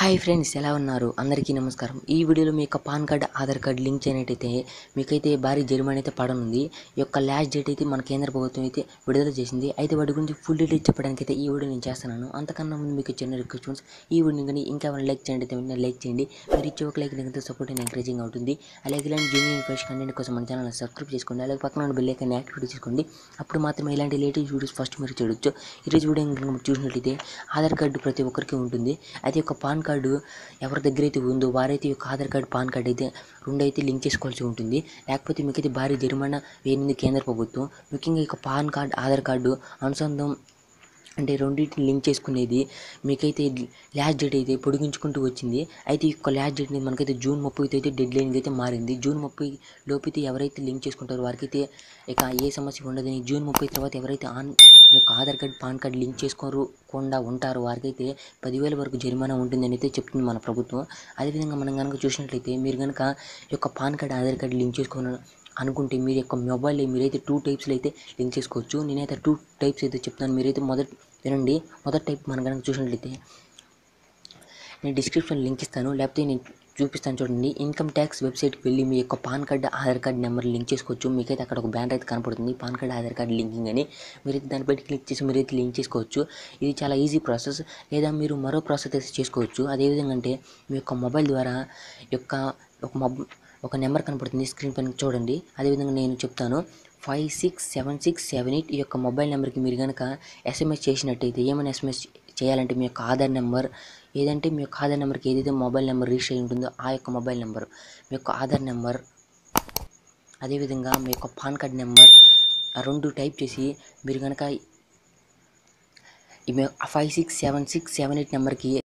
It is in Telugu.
హాయ్ ఫ్రెండ్స్ ఎలా ఉన్నారు అందరికీ నమస్కారం ఈ వీడియోలో మీ యొక్క pan card Aadhaar card link చేయనట్టయితే మీకైతే భారీ జరిమానా అయితే పడనుంది ఈ యొక్క లాస్ట్ డేట్ అయితే మన కేంద్ర ప్రభుత్వం అయితే విడుదల చేసింది అయితే వాటి గురించి ఫుల్ డీటెయిల్స్ చెప్పడానికి అయితే ఈ వీడియో నేను చేస్తున్నాను అంతకన్నా ముందు మీకు చిన్న రిక్వెస్ట్ ఫ్రెండ్స్ ఈ వీడియోని కానీ ఇంకా ఏమైనా లైక్ చేయండి అయితే వెంటనే లైక్ చేయండి మీరు ఇచ్చే ఒక లైక్ ఎంతో సపోర్ట్ అండ్ ఎంకరేజింగ్ అవుతుంది అలాగే ఇలాంటి జెన్యున్ ఫ్రెష్ కంటెంట్ కోసం మన ఛానల్ సబ్స్క్రైబ్ చేసుకోండి అలాగే పక్కన ఉన్న బెల్ ఐకాన్ యాక్టివేట్ చేసుకోండి అప్పుడు మాత్రమే ఇలాంటి లేటెస్ట్ వీడియోస్ ఫస్ట్ మీరు చూడొచ్చు ఈరోజు వీడియో కనుక మీరు చూసినట్లయితే ఆధార్ కార్డు ప్రతి ఒక్కరికి ఉంటుంది అయితే ఒక పాన్ కార్డు ఎవరి దగ్గర అయితే ఉందో వారైతే ఈ యొక్క ఆధార్ కార్డు పాన్ కార్డు అయితే రెండు అయితే లింక్ చేసుకోవాల్సి ఉంటుంది లేకపోతే మీకైతే భారీ జరిమానా వేయనుంది కేంద్ర ప్రభుత్వం ముఖ్యంగా ఈ యొక్క పాన్ కార్డు ఆధార్ కార్డు అనుసంధానం అంటే రెండింటిని లింక్ చేసుకునేది మీకైతే లాస్ట్ డేట్ అయితే పొడిగించుకుంటూ వచ్చింది అయితే ఈ యొక్క లాస్ట్ డేట్ అనేది మనకైతే జూన్ ముప్పై అయితే డెడ్ లైన్కి అయితే మారింది జూన్ ముప్పై లోపైతే ఎవరైతే లింక్ చేసుకుంటారో వారికైతే ఇక ఏ సమస్య ఉండదని జూన్ ముప్పై తర్వాత ఎవరైతే ఆన్ ఈ యొక్క Aadhaar card pan card link చేసుకోకుండా ఉంటారో వారికైతే పదివేల వరకు జరిమానా ఉంటుందని అయితే చెప్తుంది మన ప్రభుత్వం అదేవిధంగా మనం కనుక చూసినట్లయితే మీరు కనుక ఈ యొక్క pan card Aadhaar card link చేసుకున్న అనుకుంటే మీరు యొక్క మొబైల్ మీరైతే టూ టైప్స్లో అయితే లింక్ చేసుకోవచ్చు నేనైతే టూ టైప్స్ అయితే చెప్తాను మీరైతే మొదటి వినండి మొదటి టైప్ మనం కనుక చూసినట్లయితే నేను డిస్క్రిప్షన్ లింక్ ఇస్తాను లేకపోతే నేను చూపిస్తాను చూడండి ఇన్కమ్ ట్యాక్స్ వెబ్సైట్కి వెళ్ళి మీ యొక్క pan card Aadhaar card number link చేసుకోవచ్చు మీకైతే అక్కడ ఒక బ్యానర్ అయితే కనపడుతుంది pan card Aadhaar card linking అని మీరైతే దానిపై క్లిక్ చేసి మీరైతే లింక్ చేసుకోవచ్చు ఇది చాలా ఈజీ ప్రాసెస్ లేదా మీరు మరో ప్రాసెస్ అయితే చేసుకోవచ్చు అదేవిధంగా అంటే మీ యొక్క మొబైల్ ద్వారా యొక్క ఒక మొబ్ ఒక నెంబర్ కనపడుతుంది స్క్రీన్ పైన చూడండి అదేవిధంగా నేను చెప్తాను five six seven six seven eight ఈ యొక్క మొబైల్ నెంబర్కి మీరు కనుక ఎస్ఎంఎస్ చేసినట్టయితే ఏమైనా ఎస్ఎంఎస్ చేయాలంటే మీ యొక్క ఆధార్ నెంబర్ ఏదంటే మీ యొక్క ఆధార్ నెంబర్కి ఏదైతే మొబైల్ నెంబర్ రిజిస్టర్ అయి ఉంటుందో ఆ యొక్క మొబైల్ నెంబర్ మీ యొక్క ఆధార్ నెంబర్ అదేవిధంగా మీ యొక్క పాన్ కార్డ్ నెంబర్ ఆ రెండు టైప్ చేసి మీరు కనుక ఈ five six seven six seven eight నెంబర్కి